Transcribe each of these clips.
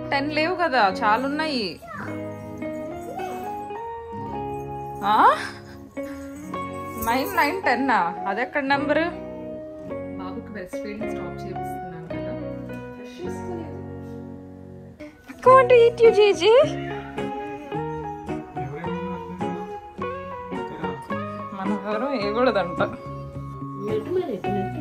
Ten లేవు కదా చాలా ఉన్నాయి నైన్ నైన్ టెన్నా అది ఎక్కడ నెంబరు బాబుకి బ్రెస్ట్ ఫీడింగ్ స్టాప్ చేపిస్తున్నాను కదా Come on to eat you, Gigi. మన ఎవరు వేయకూడదంట మెట్టు మరి ఎట్టు మెట్టు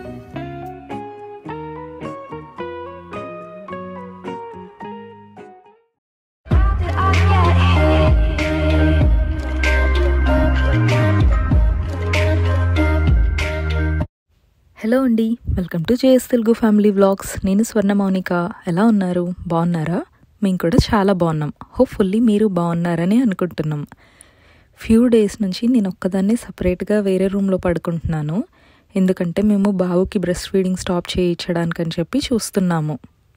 హలో అండి welcome to JS Telugu family vlogs నేను స్వర్ణ మౌనిక ఎలా ఉన్నారు బాగున్నారా మేము కూడా చాలా బాగున్నాం హోప్ఫుల్లీ మీరు బాగున్నారని అనుకుంటున్నాం ఫ్యూ డేస్ నుంచి నేను ఒక్కదాన్ని సపరేట్గా వేరే రూమ్లో పడుకుంటున్నాను ఎందుకంటే మేము బాబుకి బ్రెస్ట్ ఫీడింగ్ స్టాప్ చేయించడానికని చెప్పి చూస్తున్నాము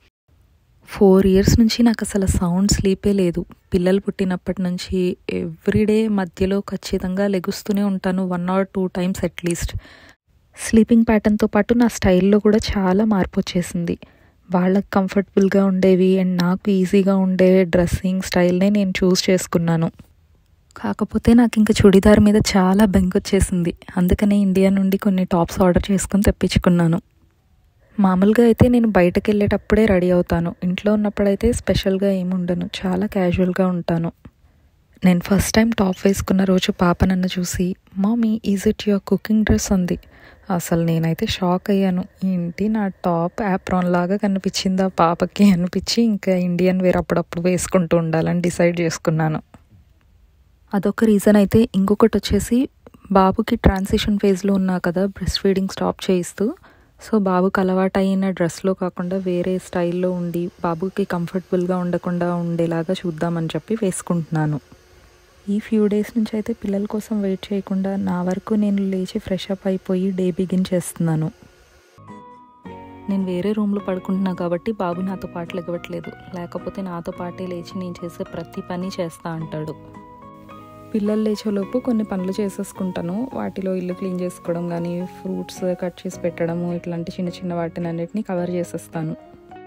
ఫోర్ ఇయర్స్ నుంచి నాకు అసలు సౌండ్ స్లీపే లేదు పిల్లలు పుట్టినప్పటి నుంచి ఎవ్రీడే మధ్యలో ఖచ్చితంగా లెగుస్తూనే ఉంటాను one or two times at least sleeping ప్యాటర్న్తో పాటు నా స్టైల్లో కూడా చాలా మార్పు వచ్చేసింది వాళ్ళకి కంఫర్టబుల్గా ఉండేవి అండ్ నాకు ఈజీగా ఉండే డ్రెస్సింగ్ స్టైల్నే నేను చూస్ చేసుకున్నాను కాకపోతే నాకు ఇంకా చుడిదార్ మీద చాలా బెంక్ వచ్చేసింది అందుకనే ఇండియా నుండి కొన్ని టాప్స్ ఆర్డర్ చేసుకుని తెప్పించుకున్నాను మామూలుగా అయితే నేను బయటకు వెళ్ళేటప్పుడే రెడీ అవుతాను ఇంట్లో ఉన్నప్పుడైతే స్పెషల్గా ఏముండను చాలా క్యాజువల్గా ఉంటాను నేను ఫస్ట్ టైం టాప్ వేసుకున్న రోజు పాప నన్ను చూసి mummy is it your cooking dress అంది అసలు నేనైతే షాక్ అయ్యాను ఏంటి నా టాప్ యాప్రాన్ లాగా కనిపించింది ఆ పాపకి అనిపించి ఇంకా ఇండియన్ వేర్ అప్పుడప్పుడు వేసుకుంటూ ఉండాలని డిసైడ్ చేసుకున్నాను అదొక రీజన్ అయితే ఇంకొకటి వచ్చేసి బాబుకి ట్రాన్సిషన్ ఫేజ్లో ఉన్నా కదా బ్రెస్ట్ ఫీడింగ్ స్టాప్ చేయిస్తూ సో బాబుకి అలవాటు అయిన డ్రెస్లో కాకుండా వేరే స్టైల్లో ఉండి బాబుకి కంఫర్టబుల్గా ఉండకుండా ఉండేలాగా చూద్దామని చెప్పి వేసుకుంటున్నాను ఈ ఫ్యూ డేస్ నుంచి అయితే పిల్లల కోసం వెయిట్ చేయకుండా నా వరకు నేను లేచి ఫ్రెష్ అప్ అయిపోయి డే బిగిన్ చేస్తున్నాను నేను వేరే రూమ్లో పడుకుంటున్నా కాబట్టి బాబు నాతో పాటు లెగవట్లేదు లేకపోతే నాతో పాటే లేచి నేను చేసే ప్రతి పని చేస్తా అంటాడు పిల్లలు లేచేలోపు కొన్ని పనులు చేసేసుకుంటాను వాటిలో ఇల్లు క్లీన్ చేసుకోవడం కానీ ఫ్రూట్స్ కట్ చేసి పెట్టడము ఇట్లాంటి చిన్న చిన్న వాటిని అన్నిటిని కవర్ చేసేస్తాను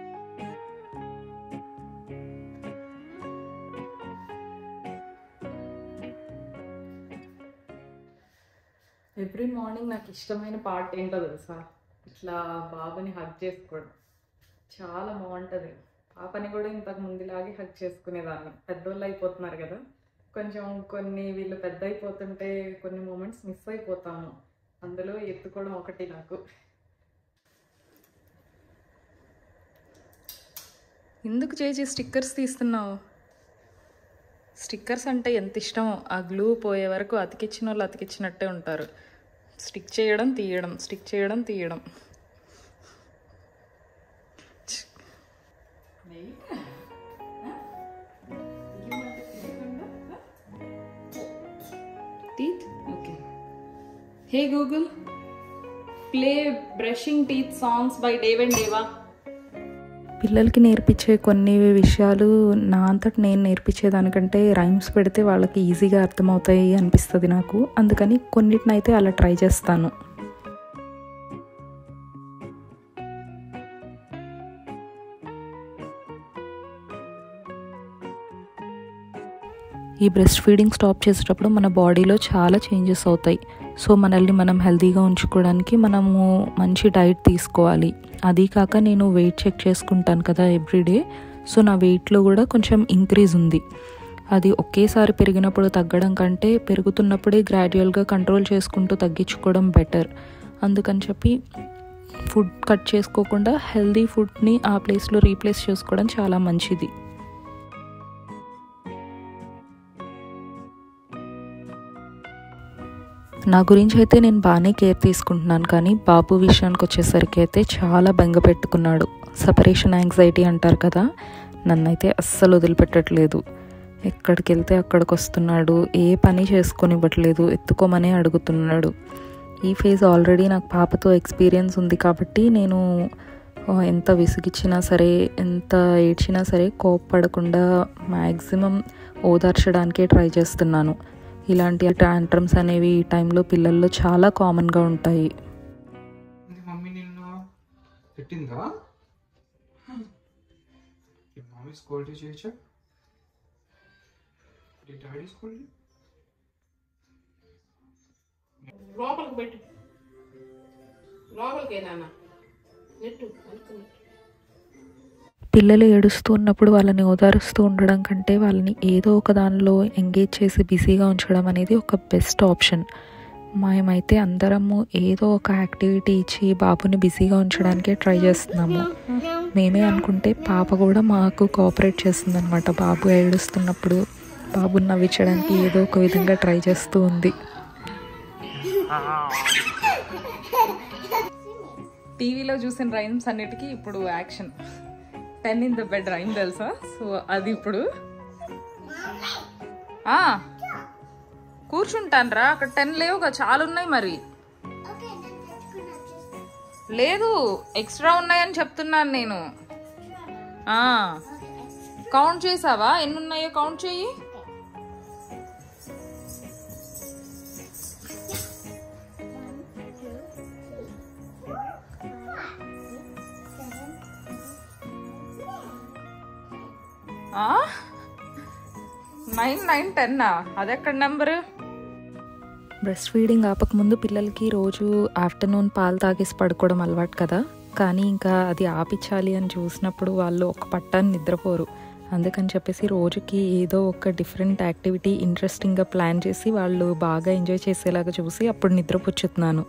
ఎవ్రీ మార్నింగ్ నాకు ఇష్టమైన పార్ట్ ఏంటో తెలుసా ఇట్లా బాబుని హగ్ చేసుకోవడం చాలా బాగుంటుంది పాపని కూడా ఇంతకు ముందులాగే హగ్ చేసుకునేదాన్ని పెద్దోళ్ళు అయిపోతున్నారు కదా కొంచెం కొన్ని వీళ్ళు పెద్ద అయిపోతుంటే కొన్ని మూమెంట్స్ మిస్ అయిపోతాము అందులో ఎత్తుకోవడం ఒకటి నాకు ఎందుకు చేసి స్టిక్కర్స్ తీస్తున్నావు స్టిక్కర్స్ అంటే ఎంత ఇష్టమో ఆ గ్లూ పోయే వరకు అతికిచ్చిన వాళ్ళు అతికిచ్చినట్టే ఉంటారు స్టిక్ చేయడం తీయడం స్టిక్ చేయడం తీయడం teeth okay hey Google play brushing teeth songs by Dave and Ava పిల్లలకి నేర్పించే కొన్ని విషయాలు నా అంతటి నేను నేర్పించేదానికంటే రైమ్స్ పెడితే వాళ్ళకి ఈజీగా అర్థమవుతాయి అనిపిస్తుంది నాకు అందుకని కొన్నిటినైతే అలా ట్రై చేస్తాను ఈ బ్రెస్ట్ ఫీడింగ్ స్టాప్ చేసేటప్పుడు మన బాడీలో చాలా చేంజెస్ అవుతాయి సో మనల్ని మనం హెల్తీగా ఉంచుకోవడానికి మనము మంచి డైట్ తీసుకోవాలి అది కాక నేను వెయిట్ చెక్ చేసుకుంటాను కదా ఎవ్రీడే సో నా వెయిట్లో కూడా కొంచెం ఇంక్రీజ్ ఉంది అది ఒకేసారి పెరిగినప్పుడు తగ్గడం కంటే పెరుగుతున్నప్పుడే గ్రాడ్యువల్గా కంట్రోల్ చేసుకుంటూ తగ్గించుకోవడం బెటర్ అందుకని చెప్పి ఫుడ్ కట్ చేసుకోకుండా హెల్దీ ఫుడ్ని ఆ ప్లేస్లో రీప్లేస్ చేసుకోవడం చాలా మంచిది నా గురించి అయితే నేను బాగానే కేర్ తీసుకుంటున్నాను కానీ బాబు విషయానికి వచ్చేసరికి అయితే చాలా బెంగ పెట్టుకున్నాడు సపరేషన్ యాంగ్జైటీ అంటారు కదా నన్నైతే అస్సలు వదిలిపెట్టట్లేదు ఎక్కడికి వెళ్తే అక్కడికి వస్తున్నాడు ఏ పని చేసుకొనివ్వట్లేదు ఎత్తుకోమనే అడుగుతున్నాడు ఈ ఫేజ్ ఆల్రెడీ నాకు పాపతో ఎక్స్పీరియన్స్ ఉంది కాబట్టి నేను ఆ, ఎంత విసిగిచ్చినా సరే ఎంత ఏడ్చినా సరే కోప్పడకుండా మ్యాక్సిమం ఓదార్చడానికే ట్రై చేస్తున్నాను ఇలాంటి ట్యాంట్రమ్స్ అనేవి ఈ టైంలో పిల్లల్లో చాలా కామన్గా ఉంటాయి ఇది మమ్మీ నిన్ను పెట్టిందా Your mommy scolded you, Chacha? Did daddy scold you? లోపలికి పెట్టు లోపలికి నాన్న నెట్టు అంత నెట్టు పిల్లలు ఏడుస్తూ ఉన్నప్పుడు వాళ్ళని ఓదారుస్తూ ఉండడం కంటే వాళ్ళని ఏదో ఒక దానిలో ఎంగేజ్ చేసి బిజీగా ఉంచడం అనేది ఒక బెస్ట్ ఆప్షన్ మేమైతే అందరము ఏదో ఒక యాక్టివిటీ ఇచ్చి బాబుని బిజీగా ఉంచడానికే ట్రై చేస్తున్నాము మేమే అనుకుంటే పాప కూడా మాకు కోఆపరేట్ చేస్తుంది అనమాట బాబు ఏడుస్తున్నప్పుడు బాబుని నవ్వించడానికి ఏదో ఒక విధంగా ట్రై చేస్తూ ఉంది టీవీలో చూసిన రైమ్స్ అన్నిటికీ ఇప్పుడు action ten in the bed rhyme తెలుసా సో అది ఇప్పుడు ఆ, కూర్చుంటానురా అక్కడ టెన్ లేవుగా చాలా ఉన్నాయి మరి లేదు ఎక్స్ట్రా ఉన్నాయని చెప్తున్నాను నేను ఆ, కౌంట్ చేసావా ఎన్ని ఉన్నాయో కౌంట్ చెయ్యి నైన్ నైన్ టెన్నా అదెక్కడ నెంబరు బ్రెస్ట్ ఫీడింగ్ ఆపకముందు పిల్లలకి రోజు ఆఫ్టర్నూన్ పాలు తాగేసి పడుకోవడం అలవాటు కదా కానీ ఇంకా అది ఆపించాలి అని చూసినప్పుడు వాళ్ళు ఒక పట్టాన్ని నిద్రపోరు అందుకని చెప్పేసి రోజుకి ఏదో ఒక డిఫరెంట్ యాక్టివిటీ ఇంట్రెస్టింగ్గా ప్లాన్ చేసి వాళ్ళు బాగా ఎంజాయ్ చేసేలాగా చూసి అప్పుడు నిద్రపుచ్చుతున్నాను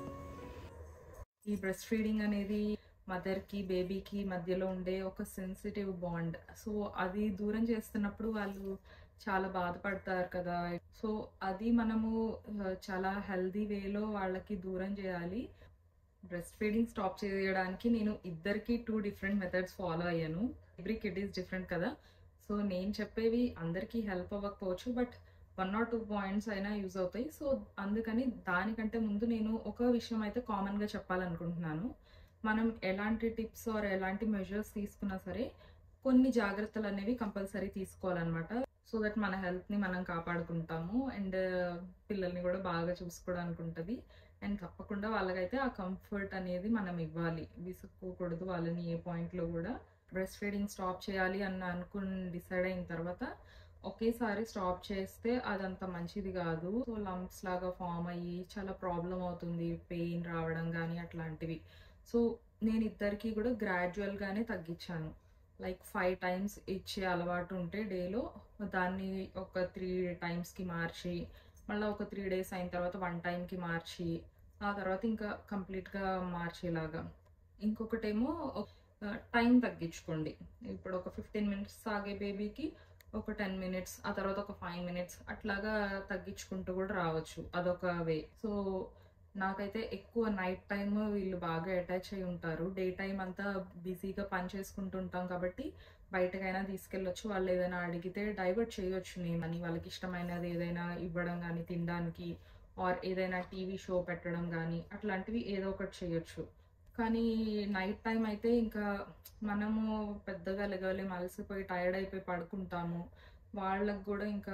ఈ బ్రెస్ట్ ఫీడింగ్ అనేది మదర్కి బేబీకి మధ్యలో ఉండే ఒక సెన్సిటివ్ బాండ్ సో అది దూరం చేస్తున్నప్పుడు వాళ్ళు చాలా బాధపడతారు కదా సో అది మనము ఆ, చాలా హెల్దీ వేలో వాళ్ళకి దూరం చేయాలి బ్రెస్ట్ ఫీడింగ్ స్టాప్ చేయడానికి నేను ఇద్దరికి టూ డిఫరెంట్ మెథడ్స్ ఫాలో అయ్యాను ఎవ్రీ కిడ్ ఈస్ డిఫరెంట్ కదా సో నేను చెప్పేవి అందరికీ హెల్ప్ అవ్వకపోవచ్చు but one or two points అయినా యూజ్ అవుతాయి సో అందుకని దానికంటే ముందు నేను ఒక విషయం అయితే కామన్గా చెప్పాలనుకుంటున్నాను మనం ఎలాంటి టిప్స్ ఆర్ ఎలాంటి మెజర్స్ తీసుకున్నా సరే కొన్ని జాగ్రత్తలు అనేవి కంపల్సరీ తీసుకోవాలన్నమాట సో దట్ మన హెల్త్ని మనం కాపాడుకుంటాము అండ్ పిల్లల్ని కూడా బాగా చూసుకోవడానికి ఉంటుంది అండ్ తప్పకుండా వాళ్ళకైతే ఆ కంఫర్ట్ అనేది మనం ఇవ్వాలి విసుక్కోకూడదు వాళ్ళని ఏ పాయింట్లో కూడా బ్రెస్ట్ ఫీడింగ్ స్టాప్ చేయాలి అని అనుకుని డిసైడ్ అయిన తర్వాత ఒకేసారి స్టాప్ చేస్తే అదంత మంచిది కాదు సో లంప్స్ లాగా ఫామ్ అయ్యి చాలా ప్రాబ్లం అవుతుంది పెయిన్ రావడం కానీ అట్లాంటివి సో నేను ఇద్దరికి కూడా గ్రాడ్యువల్గానే తగ్గించాను లైక్ ఫైవ్ టైమ్స్ ఇచ్చే అలవాటు ఉంటే డేలో దాన్ని ఒక త్రీ టైమ్స్కి మార్చి మళ్ళీ ఒక త్రీ డేస్ అయిన తర్వాత వన్ టైంకి మార్చి ఆ తర్వాత ఇంకా కంప్లీట్గా మార్చేలాగా ఇంకొకటేమో టైం తగ్గించుకోండి ఇప్పుడు ఒక ఫిఫ్టీన్ మినిట్స్ ఆగే బేబీకి ఒక టెన్ మినిట్స్ ఆ తర్వాత ఒక ఫైవ్ మినిట్స్ అట్లాగా తగ్గించుకుంటూ కూడా రావచ్చు అదొక వే సో నాకైతే ఎక్కువ నైట్ టైం వీళ్ళు బాగా అటాచ్ అయి ఉంటారు డే టైం అంతా బిజీగా పని చేసుకుంటుంటాం కాబట్టి బయటకైనా తీసుకెళ్ళొచ్చు వాళ్ళు ఏదైనా అడిగితే డైవర్ట్ చేయొచ్చు నేను అని వాళ్ళకి ఇష్టమైనది ఏదైనా ఇవ్వడం కానీ తినడానికి ఆర్ ఏదైనా టీవీ షో పెట్టడం కానీ అట్లాంటివి ఏదో ఒకటి చేయొచ్చు కానీ నైట్ టైం అయితే ఇంకా మనము పెద్దగా లెగలేం అలసిపోయి టైర్డ్ అయిపోయి పడుకుంటాము వాళ్ళకు కూడా ఇంకా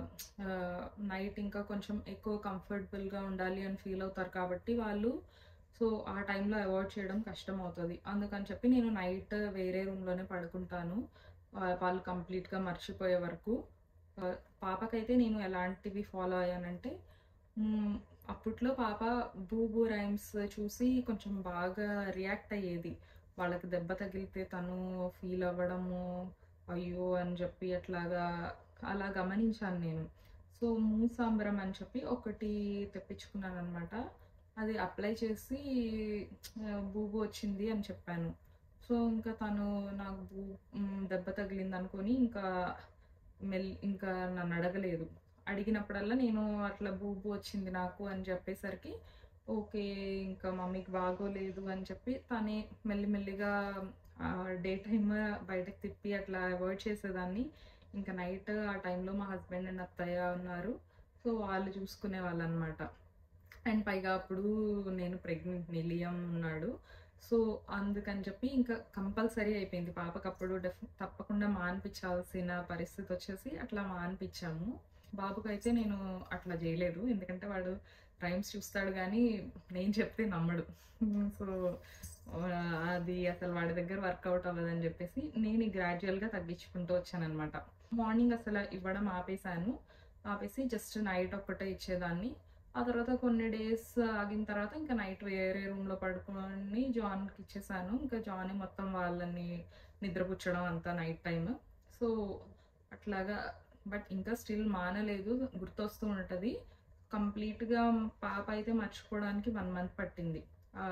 నైట్ ఇంకా కొంచెం ఎక్కువ కంఫర్టబుల్గా ఉండాలి అని ఫీల్ అవుతారు కాబట్టి వాళ్ళు సో ఆ టైంలో అవాయిడ్ చేయడం కష్టం అవుతుంది అందుకని చెప్పి నేను నైట్ వేరే రూమ్లోనే పడుకుంటాను వా- వాళ్ళు కంప్లీట్గా మర్చిపోయే వరకు ఆ, పాపకైతే నేను ఎలాంటివి ఫాలో అయ్యానంటే మ్, అప్పట్లో పాప బూ బూ రైమ్స్ చూసి కొంచెం బాగా రియాక్ట్ అయ్యేది వాళ్ళకి దెబ్బ తగిలితే తను ఫీల్ అవ్వడము అయ్యో అని చెప్పి అట్లాగా అలా గమనించాను నేను సో మూసాంబరం అని చెప్పి ఒకటి తెప్పించుకున్నాను అనమాట అది అప్లై చేసి ఆ, బూబు వచ్చింది అని చెప్పాను సో ఇంకా తను నాకు బూ మ్, దెబ్బ తగిలింది అనుకొని ఇంకా మెల్ ఇంకా నన్ను అడగలేదు అడిగినప్పుడల్లా నేను అట్లా బూబు వచ్చింది నాకు అని చెప్పేసరికి ఓకే ఇంకా మమ్మీకి బాగోలేదు అని చెప్పి తనే మెల్లిమెల్లిగా డే టైమ్ బయటకు తిప్పి అట్లా అవాయిడ్ చేసేదాన్ని ఇంకా నైట్ ఆ టైంలో మా హస్బెండ్ అండ్ అత్తయ్య ఉన్నారు సో వాళ్ళు చూసుకునే వాళ్ళు అనమాట అండ్ పైగా అప్పుడు నేను ప్రెగ్నెంట్ నిలియం ఉన్నాడు సో అందుకని చెప్పి ఇంకా కంపల్సరీ అయిపోయింది పాపకు అప్పుడు డెఫ్ తప్పకుండా మాన్పించాల్సిన పరిస్థితి వచ్చేసి అట్లా మాన్పించాము బాబుకి అయితే నేను అట్లా చేయలేదు ఎందుకంటే వాడు రైమ్స్ చూస్తాడు కానీ నేను చెప్తే నమ్మడు సో ఆ, అది అసలు వాడి దగ్గర వర్కౌట్ అవ్వదని చెప్పేసి నేను గ్రాడ్యువల్గా తగ్గించుకుంటూ వచ్చాను అనమాట మార్నింగ్ అసలు ఇవ్వడం ఆపేసాను ఆపేసి జస్ట్ నైట్ ఒక్కటే ఇచ్చేదాన్ని ఆ తర్వాత కొన్ని డేస్ ఆగిన తర్వాత ఇంకా నైట్ వేరే రూమ్లో పడుకొని జాన్కి ఇచ్చేసాను ఇంకా జాన్ మొత్తం వాళ్ళని నిద్రపుచ్చడం అంతా నైట్ టైం సో అట్లాగా బట్ ఇంకా స్టిల్ మానలేదు గుర్తొస్తూ ఉంటుంది కంప్లీట్గా పాప అయితే మర్చిపోవడానికి వన్ మంత్ పట్టింది ఆ,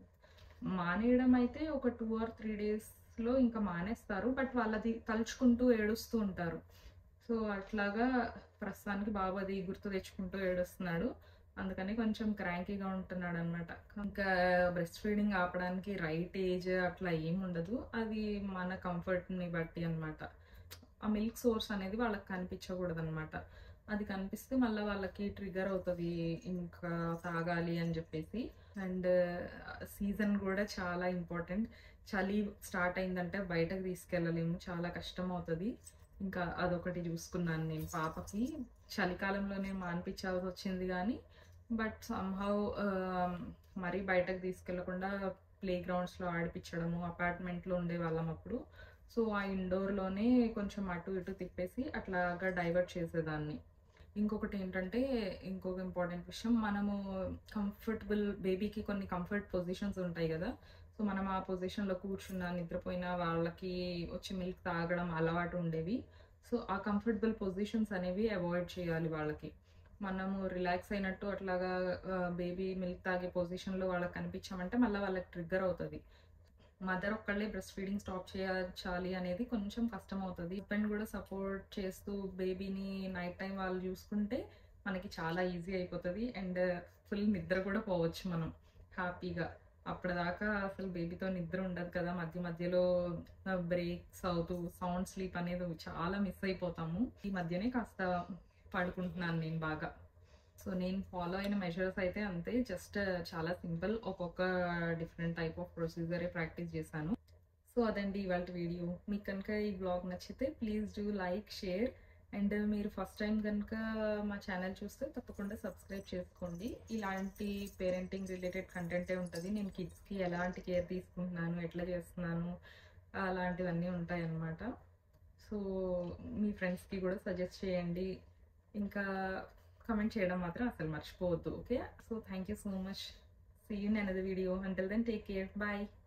మానేయడం అయితే ఒక టూ ఆర్ త్రీ డేస్లో ఇంకా మానేస్తారు బట్ వాళ్ళది తలుచుకుంటూ ఏడుస్తూ ఉంటారు సో అట్లాగా ప్రస్తుతానికి బాబు అది గుర్తు తెచ్చుకుంటూ ఏడుస్తున్నాడు అందుకని కొంచెం క్రాంకీగా ఉంటున్నాడు అనమాట ఇంకా బ్రెస్ట్ ఫీడింగ్ ఆపడానికి రైట్ ఏజ్ అట్లా ఏం ఉండదు అది మన కంఫర్ట్ని బట్టి అన్నమాట ఆ మిల్క్ సోర్స్ అనేది వాళ్ళకి కనిపించకూడదు అనమాట అది కనిపిస్తే మళ్ళీ వాళ్ళకి ట్రిగర్ అవుతుంది ఇంకా తాగాలి అని చెప్పేసి అండ్ సీజన్ కూడా చాలా ఇంపార్టెంట్ చలి స్టార్ట్ అయిందంటే బయటకు తీసుకెళ్ళలేము చాలా కష్టం అవుతుంది ఇంకా అదొకటి చూసుకున్నాను నేను పాపకి చలికాలంలోనే మాన్పించాల్సి వచ్చింది కానీ బట్ సంహౌ మరీ బయటకు తీసుకెళ్లకుండా ప్లే గ్రౌండ్స్లో ఆడిపించడము అపార్ట్మెంట్లో ఉండేవాళ్ళం అప్పుడు సో ఆ ఇండోర్లోనే కొంచెం అటు ఇటు తిప్పేసి అట్లాగా డైవర్ట్ చేసేదాన్ని ఇంకొకటి ఏంటంటే ఇంకొక ఇంపార్టెంట్ విషయం మనము కంఫర్టబుల్ బేబీకి కొన్ని కంఫర్ట్ పొజిషన్స్ ఉంటాయి కదా సో మనం ఆ పొజిషన్లో కూర్చున్నా నిద్రపోయినా వాళ్ళకి వచ్చి మిల్క్ తాగడం అలవాటు ఉండేవి సో ఆ కంఫర్టబుల్ పొజిషన్స్ అనేవి అవాయిడ్ చేయాలి వాళ్ళకి మనము రిలాక్స్ అయినట్టు అట్లాగా బేబీ మిల్క్ తాగే పొజిషన్లో వాళ్ళకి కనిపించామంటే మళ్ళీ వాళ్ళకి ట్రిగ్గర్ అవుతుంది మదర్ ఒక్కళ్ళే బ్రెస్ట్ ఫీడింగ్ స్టాప్ చేయాలి అనేది కొంచెం కష్టం అవుతుంది హస్బెండ్ కూడా సపోర్ట్ చేస్తూ బేబీని నైట్ టైం వాళ్ళు చూసుకుంటే మనకి చాలా ఈజీ అయిపోతుంది అండ్ ఫుల్ నిద్ర కూడా పోవచ్చు మనం హ్యాపీగా అప్పటిదాకా అసలు బేబీతో నిద్ర ఉండదు కదా మధ్య మధ్యలో బ్రేక్స్ అవుతూ సౌండ్ స్లీప్ అనేది చాలా మిస్ అయిపోతాము ఈ మధ్యనే కాస్త పడుకుంటున్నాను నేను బాగా సో నేను ఫాలో అయిన మెజర్స్ అయితే అంతే జస్ట్ చాలా సింపుల్ ఒక్కొక్క డిఫరెంట్ టైప్ ఆఫ్ ప్రొసీజరే ప్రాక్టీస్ చేశాను సో అదండి ఇవాళ వీడియో మీకు కనుక ఈ బ్లాగ్ నచ్చితే please do like share and మీరు ఫస్ట్ టైం కనుక మా ఛానల్ చూస్తే తప్పకుండా సబ్స్క్రైబ్ చేసుకోండి ఇలాంటి పేరెంటింగ్ రిలేటెడ్ కంటెంటే ఉంటుంది నేను కిడ్స్కి ఎలాంటి కేర్ తీసుకుంటున్నాను ఎట్లా చేస్తున్నాను అలాంటివన్నీ ఉంటాయి అన్నమాట సో మీ ఫ్రెండ్స్కి కూడా సజెస్ట్ చేయండి ఇంకా కమెంట్ చేయడం మాత్రం అసలు మర్చిపోవద్దు okay so thank you so much see you in another video until then take care bye